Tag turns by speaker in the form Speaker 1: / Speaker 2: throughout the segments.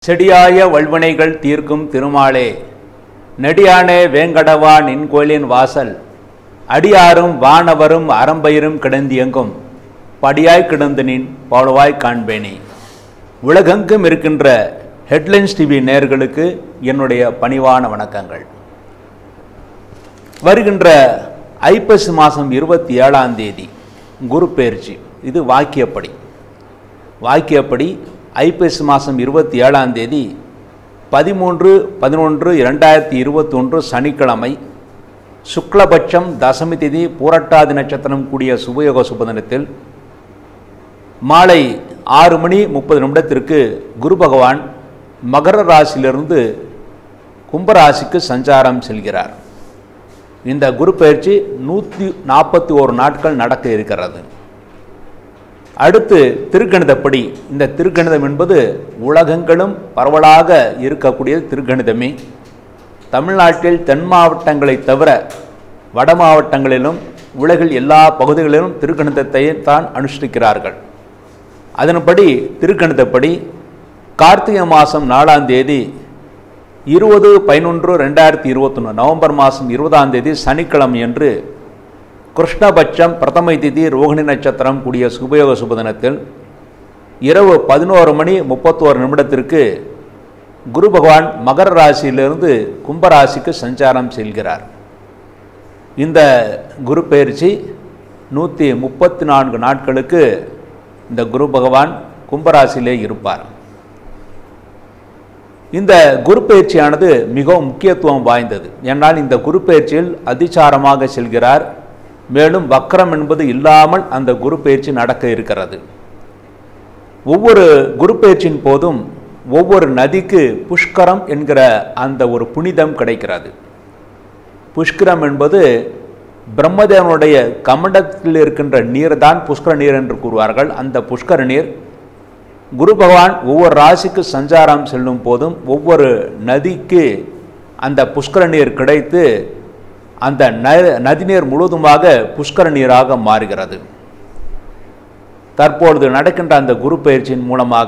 Speaker 1: செடியாய வல்வினைகள் தீர்க்கும் திருமாலே நெடியானே வேங்கடவா நின் கோயிலின் வாசல் அடியாரும் வானவரும் அறம்பயிரும் கிடந்தியங்கும் படியாய் கிடந்து நின் பவளவாய் காண்பேனே உலகெங்கும் இருக்கின்ற ஹெட்லைன்ஸ் டிவி நேயர்களுக்கு என்னுடைய பணிவான வணக்கங்கள் வருகின்ற ஐப்பசி மாதம் இருபத்தி ஏழாம் தேதி குரு பெயர்ச்சி இது வாக்கியப்படி வாக்கியப்படி ஐப்பசி மாதம் இருபத்தி ஏழாம் தேதி பதிமூன்று பதினொன்று இரண்டாயிரத்தி இருபத்தொன்று சனிக்கிழமை சுக்லபட்சம் தசமி திதி பூரட்டாதி நட்சத்திரம் கூடிய சுபயோக சுபதினத்தில் மாலை ஆறு மணி முப்பது நிமிடத்திற்கு குரு பகவான் மகர ராசியிலிருந்து கும்பராசிக்கு சஞ்சாரம் செல்கிறார் இந்த குரு பயிற்சி நூற்றி நாற்பத்தி ஓரு நாட்கள் நடக்க இருக்கிறது அடுத்து திருக்கணிதப்படி இந்த திருக்கணிதம் என்பது உலகங்களும் பரவலாக இருக்கக்கூடிய திருக்கணிதமே தமிழ்நாட்டில் தென் மாவட்டங்களை தவிர வட மாவட்டங்களிலும் உலகில் எல்லா பகுதிகளிலும் திருக்கணிதத்தை தான் அனுஷ்டிக்கிறார்கள் அதன்படி திருக்கணிதப்படி கார்த்திகை மாதம் நாலாம் தேதி இருபது பதினொன்று ரெண்டாயிரத்தி இருபத்தொன்று நவம்பர் மாதம் இருபதாம் தேதி சனிக்கிழமை என்று கிருஷ்ணபட்சம் பிரதமை திதி ரோகிணி நட்சத்திரம் கூடிய சுபயோக சுபதினத்தில் இரவு பதினோரு மணி முப்பத்தோரு நிமிடத்திற்கு குரு பகவான் மகர ராசியிலிருந்து கும்பராசிக்கு சஞ்சாரம் செல்கிறார் இந்த குரு பயிற்சி நூற்றி முப்பத்தி நான்கு நாட்களுக்கு இந்த குரு பகவான் கும்பராசியிலே இருப்பார் இந்த குரு பயிற்சியானது மிகவும் முக்கியத்துவம் வாய்ந்தது ஏன்னால் இந்த குரு பயிற்சியில் அதிசாரமாக செல்கிறார் மேலும் வக்கரம் என்பது இல்லாமல் அந்த குரு பயிற்சி நடக்க இருக்கிறது ஒவ்வொரு குரு பயிற்சியின் போதும் ஒவ்வொரு நதிக்கு புஷ்கரம் என்கிற அந்த ஒரு புனிதம் கிடைக்கிறது புஷ்கரம் என்பது பிரம்மதேவனுடைய கமண்டத்தில் இருக்கின்ற நீர் தான் புஷ்கர நீர் என்று கூறுவார்கள் அந்த புஷ்கர நீர் குரு பகவான் ஒவ்வொரு ராசிக்கு சஞ்சாரம் செல்லும் போதும் ஒவ்வொரு நதிக்கு அந்த புஷ்கர நீர் கிடைத்து அந்த நதிநீர் முழுவதுமாக புஷ்கர நீராக மாறுகிறது தற்பொழுது நடக்கின்ற அந்த குரு பயிற்சியின் மூலமாக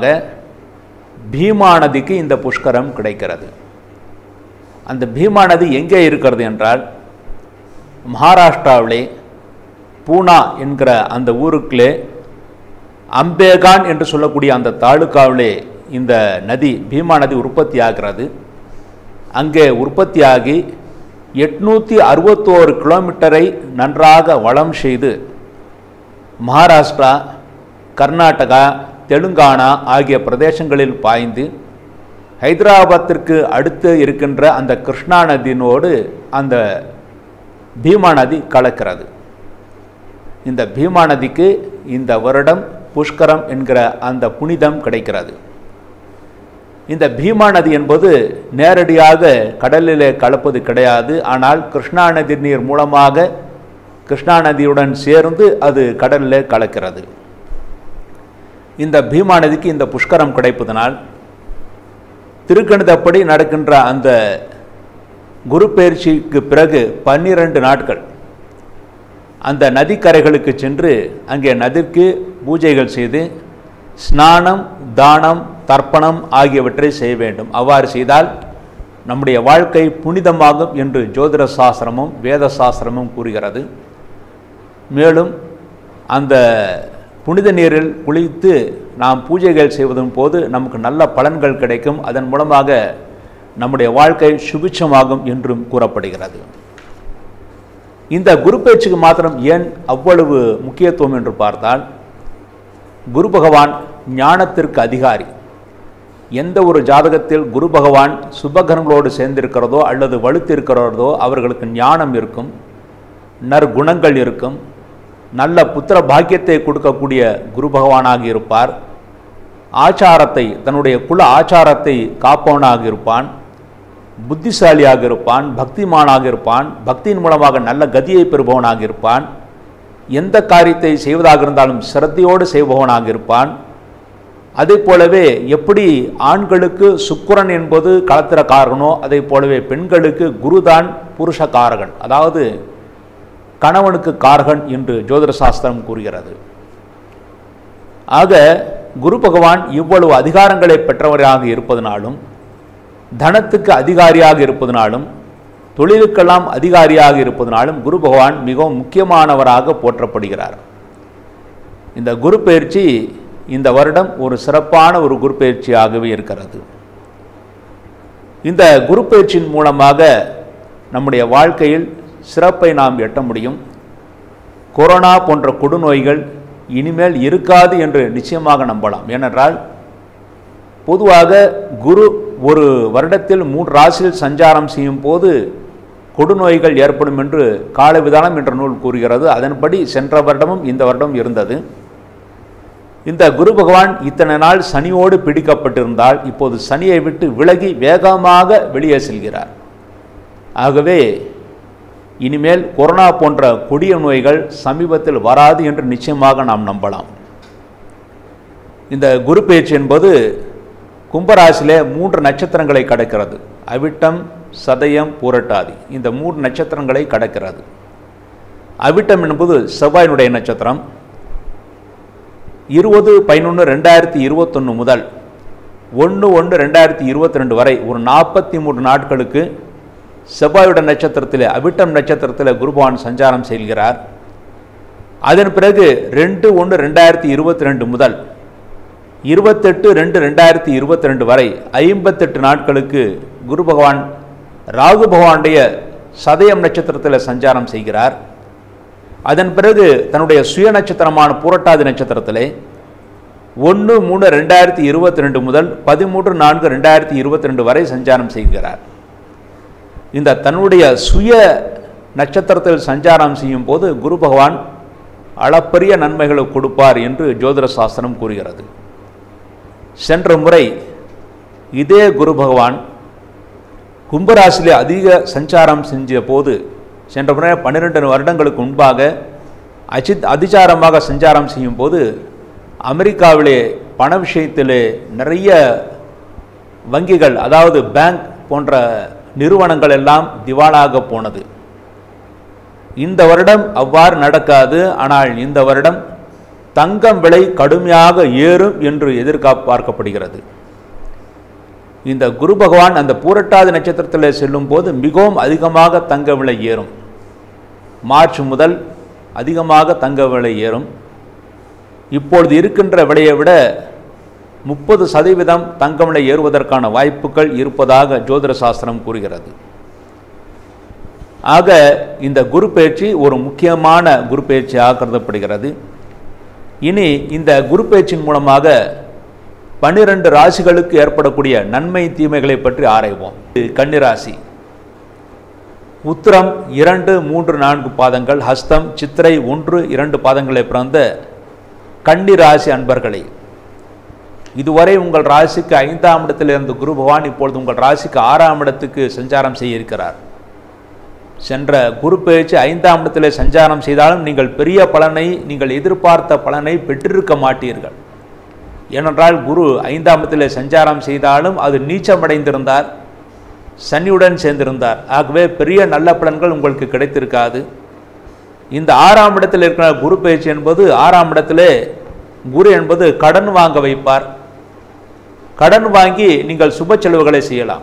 Speaker 1: பீமா நதிக்கு இந்த புஷ்கரம் கிடைக்கிறது அந்த பீமா நதி எங்கே இருக்கிறது என்றால் மகாராஷ்டிராவிலே பூனா என்கிற அந்த ஊருக்குள்ளே அம்பேகான் என்று சொல்லக்கூடிய அந்த தாலுக்காவிலே இந்த நதி பீமா நதி உற்பத்தி ஆகிறது அங்கே உற்பத்தியாகி எட்நூற்றி அறுபத்தோரு கிலோமீட்டரை நன்றாக வளம் செய்து மகாராஷ்டிரா கர்நாடகா தெலுங்கானா ஆகிய பிரதேசங்களில் பாய்ந்து ஹைதராபாத்திற்கு அடுத்து இருக்கின்ற அந்த கிருஷ்ணா நதியினோடு அந்த பீமா நதி கலக்கிறது இந்த பீமா நதிக்கு இந்த வருடம் புஷ்கரம் என்கிற அந்த புனிதம் கிடைக்கிறது இந்த பீமா நதி என்பது நேரடியாக கடலிலே கலப்பது கிடையாது ஆனால் கிருஷ்ணா நதி நீர் மூலமாக கிருஷ்ணா நதியுடன் சேர்ந்து அது கடலில் கலக்கிறது இந்த பீமா நதிக்கு இந்த புஷ்கரம் கிடைப்பதனால் திருக்கணிதப்படி நடக்கின்ற அந்த குரு பயிற்சிக்கு பிறகு பன்னிரண்டு நாட்கள் அந்த நதிக்கரைகளுக்கு சென்று அங்கே நதிக்கு பூஜைகள் செய்து ஸ்நானம் தானம் தர்ப்பணம் ஆகியவற்றை செய்ய வேண்டும் அவ்வாறு செய்தால் நம்முடைய வாழ்க்கை புனிதமாகும் என்று ஜோதிட சாஸ்திரமும் வேத சாஸ்திரமும் கூறுகிறது மேலும் அந்த புனித நீரில் குளித்து நாம் பூஜைகள் செய்வதன் போது நமக்கு நல்ல பலன்கள் கிடைக்கும் அதன் மூலமாக நம்முடைய வாழ்க்கை சுபிட்சமாகும் என்றும் கூறப்படுகிறது இந்த குரு பயிற்சிக்கு மாத்திரம் ஏன் அவ்வளவு முக்கியத்துவம் என்று பார்த்தால் குரு பகவான் ஞானத்திற்கு அதிகாரி எந்த ஒரு ஜாதகத்தில் குரு பகவான் சுபகரங்களோடு சேர்ந்திருக்கிறதோ அல்லது வலுத்திருக்கிறதோ அவர்களுக்கு ஞானம் இருக்கும் நற்குணங்கள் இருக்கும் நல்ல புத்திர பாக்கியத்தை கொடுக்கக்கூடிய குரு பகவானாக இருப்பார் ஆச்சாரத்தை தன்னுடைய குல ஆச்சாரத்தை காப்பவனாக இருப்பான் புத்திசாலியாக இருப்பான் பக்திமானாக இருப்பான் பக்தியின் மூலமாக நல்ல கதியை பெறுபவனாக இருப்பான் எந்த காரியத்தை செய்வதாக இருந்தாலும் சிரத்தையோடு செய்பவனாக இருப்பான் அதே போலவே எப்படி ஆண்களுக்கு சுக்கிரன் என்பது களத்திர காரகனோ அதே போலவே பெண்களுக்கு குருதான் புருஷ காரகன் அதாவது கணவனுக்கு காரகன் என்று ஜோதிட சாஸ்திரம் கூறுகிறது ஆக குரு பகவான் இவ்வளவு அதிகாரங்களை பெற்றவராக இருப்பதனாலும் தனத்துக்கு அதிகாரியாக இருப்பதனாலும் தொழிலுக்கெல்லாம் அதிகாரியாக இருப்பதனாலும் குரு பகவான் மிகவும் முக்கியமானவராக போற்றப்படுகிறார் இந்த குரு பயிற்சி இந்த வருடம் ஒரு சிறப்பான ஒரு குரு பயிற்சியாகவே இருக்கிறது இந்த குரு பயிற்சியின் மூலமாக நம்முடைய வாழ்க்கையில் சிறப்பை நாம் எட்ட முடியும் கொரோனா போன்ற கொடுநோய்கள் இனிமேல் இருக்காது என்று நிச்சயமாக நம்பலாம் ஏனென்றால் பொதுவாக குரு ஒரு வருடத்தில் மூன்று ராசியில் சஞ்சாரம் செய்யும் போது கொடுநோய்கள் ஏற்படும் என்று காலவிதானம் என்ற நூல் கூறுகிறது அதன்படி சென்ற வருடமும் இந்த வருடம் இருந்தது இந்த குரு பகவான் இத்தனை நாள் சனியோடு பிடிக்கப்பட்டிருந்தால் இப்போது சனியை விட்டு விலகி வேகமாக வெளியே செல்கிறார் ஆகவே இனிமேல் கொரோனா போன்ற கொடிய நோய்கள் சமீபத்தில் வராது என்று நிச்சயமாக நாம் நம்பலாம் இந்த குரு பேச்சு என்பது கும்பராசியிலே மூன்று நட்சத்திரங்களை கடக்கிறது அவிட்டம் சதயம் பூரட்டாதி இந்த மூன்று நட்சத்திரங்களை கடக்கிறது அவிட்டம் என்பது செவ்வாயினுடைய நட்சத்திரம் இருபது பதினொன்று ரெண்டாயிரத்தி இருபத்தொன்று முதல் ஒன்று ஒன்று ரெண்டாயிரத்தி இருபத்தி ரெண்டு வரை ஒரு நாற்பத்தி மூன்று நாட்களுக்கு செவ்வாயுட நட்சத்திரத்தில் அவிட்டம் நட்சத்திரத்தில் குருபவான் சஞ்சாரம் செய்கிறார் அதன் பிறகு ரெண்டு ஒன்று ரெண்டாயிரத்தி இருபத்தி ரெண்டு முதல் இருபத்தெட்டு ரெண்டு ரெண்டாயிரத்தி இருபத்தி ரெண்டு வரை ஐம்பத்தெட்டு நாட்களுக்கு குரு பகவான் ராகு பகவானுடைய சதயம் நட்சத்திரத்தில் சஞ்சாரம் செய்கிறார் அதன் பிறகு தன்னுடைய சுய நட்சத்திரமான புரட்டாதி நட்சத்திரத்திலே ஒன்று மூணு ரெண்டாயிரத்தி இருபத்தி ரெண்டு முதல் பதிமூன்று நான்கு ரெண்டாயிரத்தி இருபத்தி ரெண்டு வரை சஞ்சாரம் செய்கிறார் இந்த தன்னுடைய சுய நட்சத்திரத்தில் சஞ்சாரம் செய்யும் போது குரு பகவான் அளப்பரிய நன்மைகளை கொடுப்பார் என்று ஜோதிட சாஸ்திரம் கூறுகிறது சென்ற முறை இதே குரு பகவான் கும்பராசியிலே அதிக சஞ்சாரம் செஞ்ச போது சென்ற முறை பன்னிரெண்டு வருடங்களுக்கு முன்பாக அஜித் அதிசாரமாக சஞ்சாரம் செய்யும் போது அமெரிக்காவிலே பண விஷயத்திலே நிறைய வங்கிகள் அதாவது பேங்க் போன்ற நிறுவனங்கள் எல்லாம் திவாலாக போனது இந்த வருடம் அவ்வாறு நடக்காது ஆனால் இந்த வருடம் தங்கம் விலை கடுமையாக ஏறும் என்று எதிர்பார்க்கப்படுகிறது இந்த குரு பகவான் அந்த பூரட்டாதி நட்சத்திரத்தில் செல்லும் போது மிகவும் அதிகமாக தங்க விலை ஏறும் மார்ச் முதல் அதிகமாக தங்க விலை ஏறும் இப்பொழுது இருக்கின்ற விலையை விட முப்பது சதவீதம் தங்க விலை ஏறுவதற்கான வாய்ப்புகள் இருப்பதாக ஜோதிட சாஸ்திரம் கூறுகிறது ஆக இந்த குரு பயிற்சி ஒரு முக்கியமான குரு பயிற்சியாக கருதப்படுகிறது இனி இந்த குரு பயிற்சியின் மூலமாக பன்னிரண்டு ராசிகளுக்கு ஏற்படக்கூடிய நன்மை தீமைகளை பற்றி ஆராய்வோம் கன்னிராசி உத்திரம் இரண்டு மூன்று நான்கு பாதங்கள் ஹஸ்தம் சித்திரை ஒன்று இரண்டு பாதங்களை பிறந்த கன்னிராசி அன்பர்களே இதுவரை உங்கள் ராசிக்கு ஐந்தாம் இடத்தில் இருந்த குரு பகவான் இப்பொழுது உங்கள் ராசிக்கு ஆறாம் இடத்துக்கு சஞ்சாரம் செய்ய இருக்கிறார் சென்ற குரு பயிற்சி ஐந்தாம் இடத்திலே சஞ்சாரம் செய்தாலும் நீங்கள் பெரிய பலனை நீங்கள் எதிர்பார்த்த பலனை பெற்றிருக்க மாட்டீர்கள் ஏனென்றால் குரு ஐந்தாம் இடத்திலே சஞ்சாரம் செய்தாலும் அது நீச்சமடைந்திருந்தார் சனியுடன் சேர்ந்திருந்தார் ஆகவே பெரிய நல்ல பலன்கள் உங்களுக்கு கிடைத்திருக்காது இந்த ஆறாம் இடத்தில் இருக்கிற குரு பயிற்சி என்பது ஆறாம் இடத்திலே குரு என்பது கடன் வாங்க வைப்பார் கடன் வாங்கி நீங்கள் சுப செலவுகளை செய்யலாம்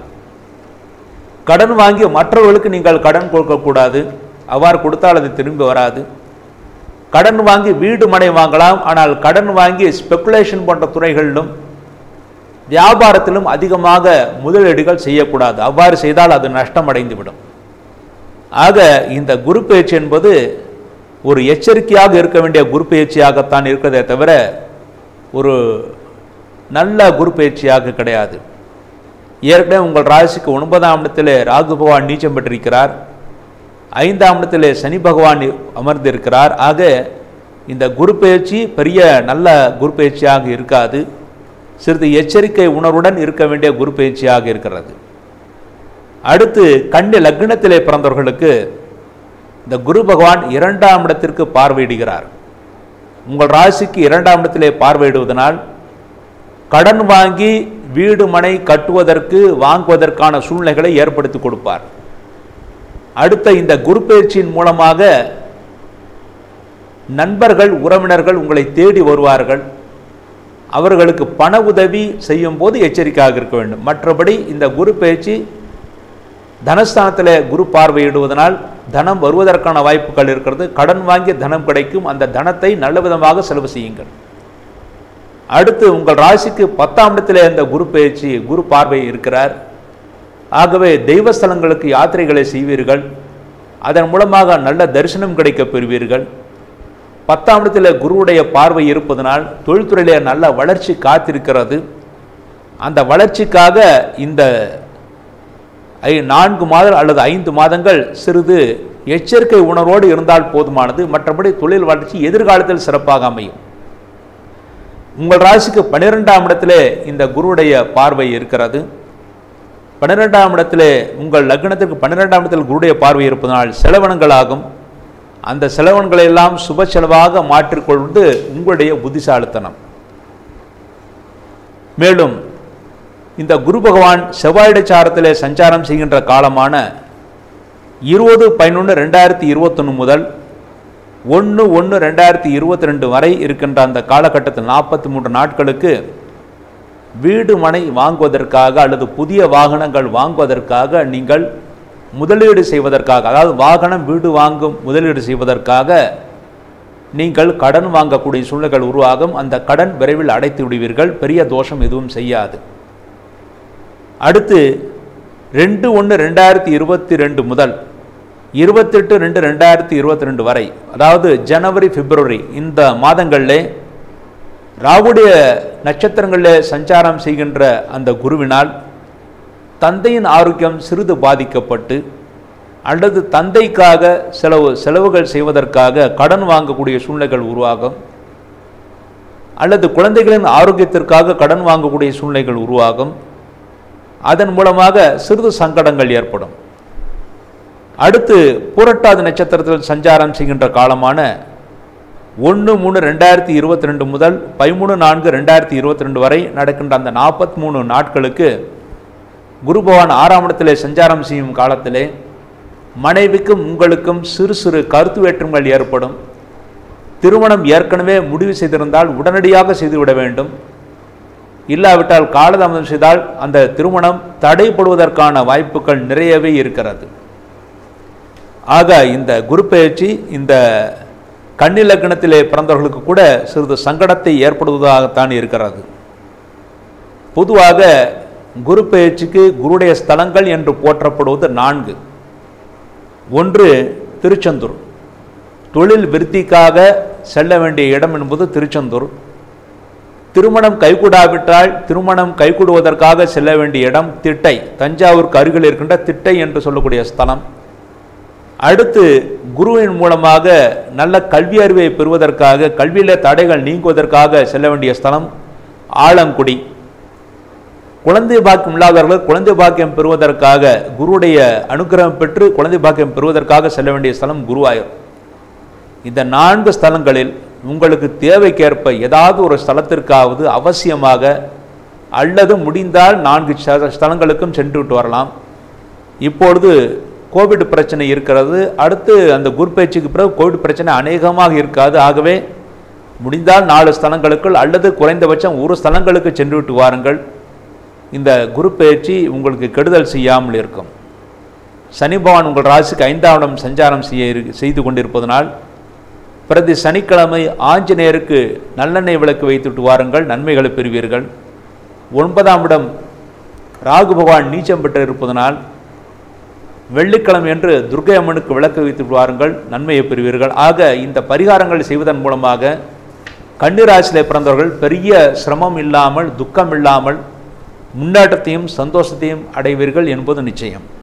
Speaker 1: கடன் வாங்கி மற்றவர்களுக்கு நீங்கள் கடன் கொடுக்கக்கூடாது அவ்வாறு கொடுத்தால் அது திரும்பி வராது கடன் வாங்கி வீடு மனை வாங்கலாம் ஆனால் கடன் வாங்கி ஸ்பெகுலேஷன் போன்ற துறைகளிலும் வியாபாரத்திலும் அதிகமாக முதலீடுகள் செய்யக்கூடாது அவ்வாறு செய்தால் அது நஷ்டம் அடைந்துவிடும் ஆக இந்த குரு பயிற்சி என்பது ஒரு எச்சரிக்கையாக இருக்க வேண்டிய குரு பயிற்சியாகத்தான் இருக்கிறதே தவிர ஒரு நல்ல குரு பயிற்சியாக கிடையாது ஏற்கனவே உங்கள் ராசிக்கு ஒன்பதாம் இடத்திலே ராகு பகவான் நீச்சம் பெற்றிருக்கிறார் ஐந்தாம் இடத்திலே சனி பகவான் அமர்ந்திருக்கிறார் ஆக இந்த குரு பயிற்சி பெரிய நல்ல குரு பயிற்சியாக இருக்காது சிறிது எச்சரிக்கை உணர்வுடன் இருக்க வேண்டிய குரு பயிற்சியாக இருக்கிறது அடுத்து கன்னி லக்னத்திலே பிறந்தவர்களுக்கு இந்த குரு பகவான் இரண்டாம் இடத்திற்கு பார்வையிடுகிறார் உங்கள் ராசிக்கு இரண்டாம் இடத்திலே பார்வையிடுவதனால் கடன் வாங்கி வீடு மனை கட்டுவதற்கு வாங்குவதற்கான சூழ்நிலைகளை ஏற்படுத்தி கொடுப்பார் அடுத்த இந்த குரு பயிற்சியின் மூலமாக நண்பர்கள் உறவினர்கள் உங்களை தேடி வருவார்கள் அவர்களுக்கு பண உதவி செய்யும் போது எச்சரிக்கையாக இருக்க வேண்டும் மற்றபடி இந்த குரு பயிற்சி தனஸ்தானத்தில் குரு பார்வையிடுவதனால் தனம் வருவதற்கான வாய்ப்புகள் இருக்கிறது கடன் வாங்கி தனம் கிடைக்கும் அந்த தனத்தை நல்ல விதமாக செலவு செய்யுங்கள் அடுத்து உங்கள் ராசிக்கு பத்தாம் இடத்திலே இந்த குரு பயிற்சி குரு பார்வை இருக்கிறார் ஆகவே தெய்வ ஸ்தலங்களுக்கு யாத்திரைகளை செய்வீர்கள் அதன் மூலமாக நல்ல தரிசனம் கிடைக்கப் பெறுவீர்கள் பத்தாம் இடத்துல குருவுடைய பார்வை இருப்பதனால் தொழில்துறையிலே நல்ல வளர்ச்சி காத்திருக்கிறது அந்த வளர்ச்சிக்காக இந்த ஐ நான்கு மாதம் அல்லது ஐந்து மாதங்கள் சிறிது எச்சரிக்கை உணர்வோடு இருந்தால் போதுமானது மற்றபடி தொழில் வளர்ச்சி எதிர்காலத்தில் சிறப்பாக அமையும் உங்கள் ராசிக்கு பன்னிரெண்டாம் இடத்திலே இந்த குருவுடைய பார்வை இருக்கிறது பன்னிரெண்டாம் இடத்திலே உங்கள் லக்னத்திற்கு பன்னிரெண்டாம் இடத்தில் குருடைய பார்வை இருப்பதனால் செலவனங்களாகும் அந்த செலவன்களை எல்லாம் சுப செலவாக மாற்றிக்கொண்டு உங்களுடைய புத்திசாலித்தனம் மேலும் இந்த குரு பகவான் செவ்வாயிடச்சாரத்திலே சஞ்சாரம் செய்கின்ற காலமான இருபது பதினொன்று ரெண்டாயிரத்தி இருபத்தொன்று முதல் ஒன்று ஒன்று ரெண்டாயிரத்தி இருபத்தி ரெண்டு வரை இருக்கின்ற அந்த காலகட்டத்தில் நாற்பத்தி மூன்று நாட்களுக்கு வீடு மனை வாங்குவதற்காக அல்லது புதிய வாகனங்கள் வாங்குவதற்காக நீங்கள் முதலீடு செய்வதற்காக அதாவது வாகனம் வீடு வாங்கும் முதலீடு செய்வதற்காக நீங்கள் கடன் வாங்கக்கூடிய சூழ்நிலைகள் உருவாகும் அந்த கடன் விரைவில் அடைத்து விடுவீர்கள் பெரிய தோஷம் எதுவும் செய்யாது அடுத்து ரெண்டு ஒன்று ரெண்டாயிரத்தி இருபத்தி ரெண்டு முதல் இருபத்தெட்டு ரெண்டு ரெண்டாயிரத்தி இருபத்தி ரெண்டு வரை அதாவது ஜனவரி பிப்ரவரி இந்த மாதங்களிலே ராகுடைய நட்சத்திரங்களில் சஞ்சாரம் செய்கின்ற அந்த குருவினால் தந்தையின் ஆரோக்கியம் சிறிது பாதிக்கப்பட்டு அல்லது தந்தைக்காக செலவு செலவுகள் செய்வதற்காக கடன் வாங்கக்கூடிய சூழ்நிலைகள் உருவாகும் அல்லது குழந்தைகளின் ஆரோக்கியத்திற்காக கடன் வாங்கக்கூடிய சூழ்நிலைகள் உருவாகும் அதன் மூலமாக சிறிது சங்கடங்கள் ஏற்படும் அடுத்து புரட்டாதி நட்சத்திரத்தில் சஞ்சாரம் செய்கின்ற காலமான ஒன்று மூணு ரெண்டாயிரத்தி இருபத்தி ரெண்டு முதல் பதிமூணு நான்கு ரெண்டாயிரத்தி இருபத்தி ரெண்டு வரை நடக்கின்ற அந்த நாற்பத்தி மூணு நாட்களுக்கு குரு பகவான் ஆறாம் இடத்திலே சஞ்சாரம் செய்யும் காலத்திலே மனைவிக்கும் உங்களுக்கும் சிறு சிறு கருத்து வேற்றுமைகள் ஏற்படும் திருமணம் ஏற்கனவே முடிவு செய்திருந்தால் உடனடியாக செய்துவிட வேண்டும் இல்லாவிட்டால் காலதாமதம் செய்தால் அந்த திருமணம் தடைப்படுவதற்கான வாய்ப்புகள் நிறையவே இருக்கிறது ஆக இந்த குரு பயிற்சி இந்த கன்னி லக்னத்திலே பிறந்தவர்களுக்கு கூட சிறிது சங்கடத்தை ஏற்படுவதாகத்தான் இருக்கிறது பொதுவாக குரு பயிற்சிக்கு குருடைய ஸ்தலங்கள் என்று போற்றப்படுவது நான்கு ஒன்று திருச்செந்தூர் தொழில் விருத்திக்காக செல்ல வேண்டிய இடம் என்பது திருச்செந்தூர் திருமணம் கைகூடாவிட்டால் திருமணம் கைகூடுவதற்காக செல்ல வேண்டிய இடம் திட்டை தஞ்சாவூருக்கு அருகில் இருக்கின்ற திட்டை என்று சொல்லக்கூடிய ஸ்தலம் அடுத்து குருவின் மூலமாக நல்ல கல்வி அறிவை பெறுவதற்காக கல்வியில தடைகள் நீங்குவதற்காக செல்ல வேண்டிய ஸ்தலம் ஆலங்குடி குழந்தை பாக்கியம் இல்லாதவர்கள் குழந்தை பாக்கியம் பெறுவதற்காக குருவுடைய அனுக்கிரகம் பெற்று குழந்தை பாக்கியம் பெறுவதற்காக செல்ல வேண்டிய ஸ்தலம் குருவாயூர் இந்த நான்கு ஸ்தலங்களில் உங்களுக்கு தேவைக்கேற்ப ஏதாவது ஒரு ஸ்தலத்திற்காவது அவசியமாக அல்லது முடிந்தால் நான்கு ஸ்த- ஸ்தலங்களுக்கும் சென்று விட்டு வரலாம் இப்பொழுது கோவிட் பிரச்சனை இருக்கிறது அடுத்து அந்த குரு பயிற்சிக்கு பிறகு கோவிட் பிரச்சனை அநேகமாக இருக்காது ஆகவே முடிந்தால் நாலு ஸ்தலங்களுக்குள் அல்லது குறைந்தபட்சம் ஒரு ஸ்தலங்களுக்கு சென்று விட்டு வாருங்கள் இந்த குரு பயிற்சி உங்களுக்கு கெடுதல் செய்யாமல் இருக்கும் சனி பகவான் உங்கள் ராசிக்கு ஐந்தாம் இடம் சஞ்சாரம் செய்ய இரு- செய்து கொண்டிருப்பதனால் பிரதி சனிக்கிழமை ஆஞ்சநேயருக்கு நல்லெண்ணெய் விளக்கு வைத்துட்டு வாருங்கள் நன்மைகளை பெறுவீர்கள் ஒன்பதாம் இடம் ராகு பகவான் நீச்சம் பெற்று இருப்பதனால் வெள்ளிக்கிழமை என்று துர்க்கை அம்மனுக்கு விளக்கு வைத்து வாருங்கள் நன்மையை பெறுவீர்கள் ஆக இந்த பரிகாரங்கள் செய்வதன் மூலமாக கன்னிராசியிலே பிறந்தவர்கள் பெரிய சிரமம் இல்லாமல் துக்கம் இல்லாமல் முன்னேற்றத்தையும் சந்தோஷத்தையும் அடைவீர்கள் என்பது நிச்சயம்